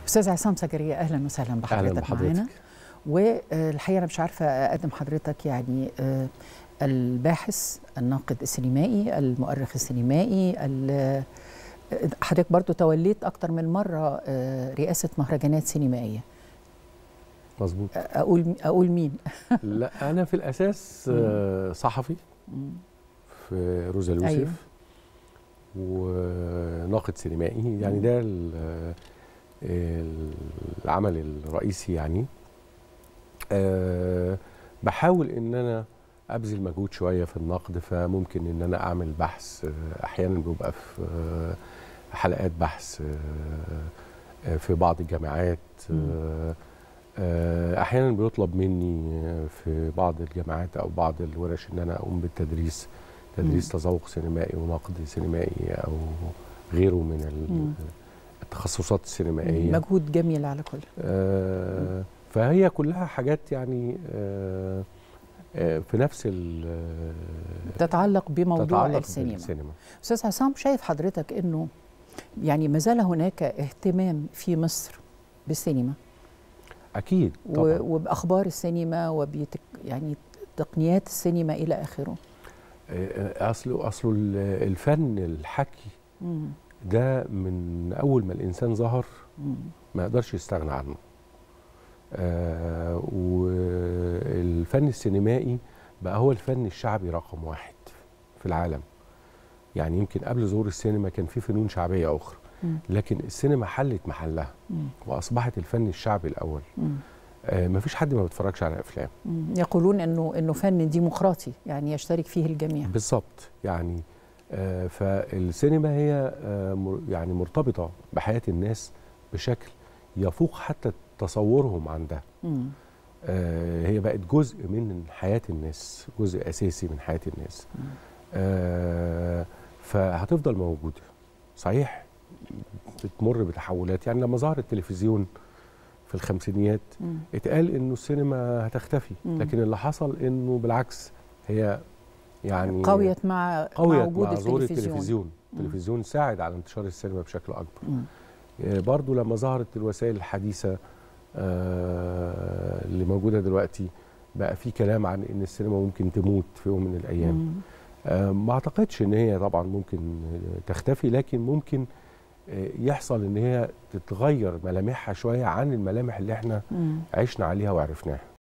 استاذ عصام زكريا اهلا وسهلا بحضرتك, أهلاً بحضرتك. معانا والحقيقه انا مش عارفه اقدم حضرتك يعني آه، الباحث الناقد السينمائي المؤرخ السينمائي ال- آه، حضرتك برضو توليت اكتر من مره آه، رئاسه مهرجانات سينمائيه مظبوط اقول اقول مين لا انا في الاساس آه، صحفي في روزا يوسف أيوة. وناقد سينمائي يعني ده ال- العمل الرئيسي يعني أه بحاول ان انا ابذل مجهود شويه في النقد فممكن ان انا اعمل بحث آه، احيانا بيبقى في آه، حلقات بحث آه، آه، في بعض الجامعات آه، آه، احيانا بيطلب مني آه، في بعض الجامعات او بعض الورش ان انا اقوم بالتدريس تدريس تذوق سينمائي ونقد سينمائي او غيره من ال- مم. التخصصات السينمائيه مجهود جميل على كل آه، فهي كلها حاجات يعني آه، آه، في نفس ال تتعلق بموضوع تتعلق السينما بالسينما استاذ عصام شايف حضرتك انه يعني ما زال هناك اهتمام في مصر بالسينما اكيد و- طبعا وباخبار السينما وبيتك يعني تقنيات السينما الى اخره آه، اصله اصله ال- الفن الحكي مم. ده من اول ما الانسان ظهر مم. ما يقدرش يستغنى عنه آه والفن السينمائي بقى هو الفن الشعبي رقم واحد في العالم يعني يمكن قبل ظهور السينما كان في فنون شعبية أخرى مم. لكن السينما حلت محلها مم. وأصبحت الفن الشعبي الأول مم. آه مفيش حد ما بيتفرجش على أفلام مم. يقولون انه انه فن ديمقراطي يعني يشترك فيه الجميع بالظبط يعني آه فالسينما هي آه مر- يعني مرتبطة بحياة الناس بشكل يفوق حتى تصورهم عن ده مم. آه، هي بقت جزء من حياة الناس جزء أساسي من حياة الناس آه، فهتفضل موجودة صحيح بتمر بتحولات يعني لما ظهر التلفزيون في الخمسينيات مم. اتقال انه السينما هتختفي مم. لكن اللي حصل انه بالعكس هي يعني قويت مع مع قويت وجود مع ظهور التلفزيون التلفزيون مم. التلفزيون ساعد على انتشار السينما بشكل اكبر مم. آه، برضو لما ظهرت الوسائل الحديثة آه، اللي موجودة دلوقتي بقى في كلام عن ان السينما ممكن تموت في يوم من الايام مم. آه، ما اعتقدش ان هي طبعا ممكن آه، تختفي لكن ممكن آه، يحصل ان هي تتغير ملامحها شوية عن الملامح اللي احنا مم. عشنا عليها وعرفناها